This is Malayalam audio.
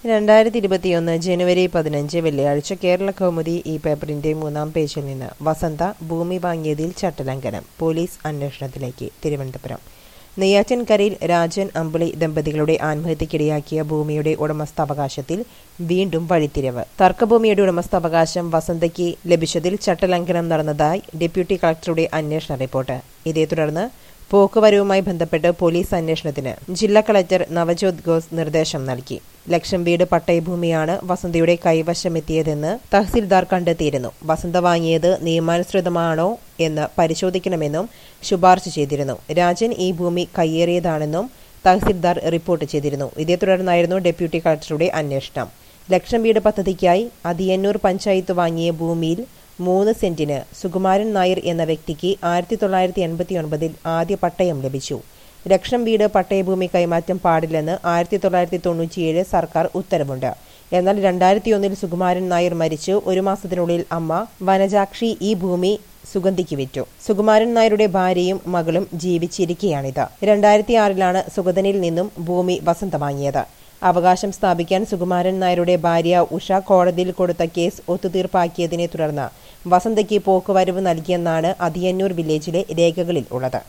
രണ്ടായിരത്തി ഇരുപത്തിയൊന്ന് ജനുവരി പതിനഞ്ച് വെള്ളിയാഴ്ച കേരള കൗമുദി ഈ പേപ്പറിന്റെ മൂന്നാം പേജിൽ നിന്ന് വസന്ത ഭൂമി വാങ്ങിയതിൽ ചട്ടലംഘനം പോലീസ് അന്വേഷണത്തിലേക്ക് തിരുവനന്തപുരം നെയ്യാറ്റിൻകരയിൽ രാജൻ അമ്പിളി ദമ്പതികളുടെ ആത്മഹത്യക്കിടയാക്കിയ ഭൂമിയുടെ ഉടമസ്ഥാവകാശത്തിൽ വീണ്ടും വഴിത്തിരിവ് തർക്കഭൂമിയുടെ ഉടമസ്ഥാവകാശം വസന്തയ്ക്ക് ലഭിച്ചതിൽ ചട്ടലംഘനം നടന്നതായി ഡെപ്യൂട്ടി കളക്ടറുടെ അന്വേഷണ റിപ്പോർട്ട് ഇതേ തുടർന്ന് പോക്കുവരവുമായി ബന്ധപ്പെട്ട് പോലീസ് അന്വേഷണത്തിന് ജില്ലാ കളക്ടർ നവജോത് ഘോസ് നിർദ്ദേശം നൽകി ലക്ഷം വീട് പട്ടയഭൂമിയാണ് വസന്തയുടെ കൈവശമെത്തിയതെന്ന് തഹസിൽദാർ കണ്ടെത്തിയിരുന്നു വസന്ത വാങ്ങിയത് നിയമാനുസൃതമാണോ എന്ന് പരിശോധിക്കണമെന്നും ശുപാർശ ചെയ്തിരുന്നു രാജൻ ഈ ഭൂമി കയ്യേറിയതാണെന്നും തഹസിൽദാർ റിപ്പോർട്ട് ചെയ്തിരുന്നു ഇതേ തുടർന്നായിരുന്നു ഡെപ്യൂട്ടി കളക്ടറുടെ അന്വേഷണം ലക്ഷം വീട് പദ്ധതിക്കായി അതിയന്നൂർ പഞ്ചായത്ത് വാങ്ങിയ ഭൂമിയിൽ മൂന്ന് സെന്റിന് സുകുമാരൻ നായർ എന്ന വ്യക്തിക്ക് ആയിരത്തി തൊള്ളായിരത്തി എൺപത്തി ഒൻപതിൽ ആദ്യ പട്ടയം ലഭിച്ചു ലക്ഷം വീട് പട്ടയഭൂമി കൈമാറ്റം പാടില്ലെന്ന് ആയിരത്തി തൊള്ളായിരത്തി തൊണ്ണൂറ്റിയേഴ് സർക്കാർ ഉത്തരവുണ്ട് എന്നാൽ രണ്ടായിരത്തി ഒന്നിൽ സുകുമാരൻ നായർ മരിച്ചു ഒരു മാസത്തിനുള്ളിൽ അമ്മ വനജാക്ഷി ഈ ഭൂമി സുഗന്ധിക്ക് വിറ്റു സുകുമാരൻ നായരുടെ ഭാര്യയും മകളും ജീവിച്ചിരിക്കെയാണിത് രണ്ടായിരത്തി ആറിലാണ് സുഗതനിൽ നിന്നും ഭൂമി വസന്ത വാങ്ങിയത് അവകാശം സ്ഥാപിക്കാൻ സുകുമാരൻ നായരുടെ ഭാര്യ ഉഷ കോടതിയിൽ കൊടുത്ത കേസ് ഒത്തുതീർപ്പാക്കിയതിനെ തുടർന്ന് വസന്തയ്ക്ക് പോക്കുവരവ് നൽകിയെന്നാണ് അതിയന്നൂർ വില്ലേജിലെ രേഖകളിൽ ഉള്ളത്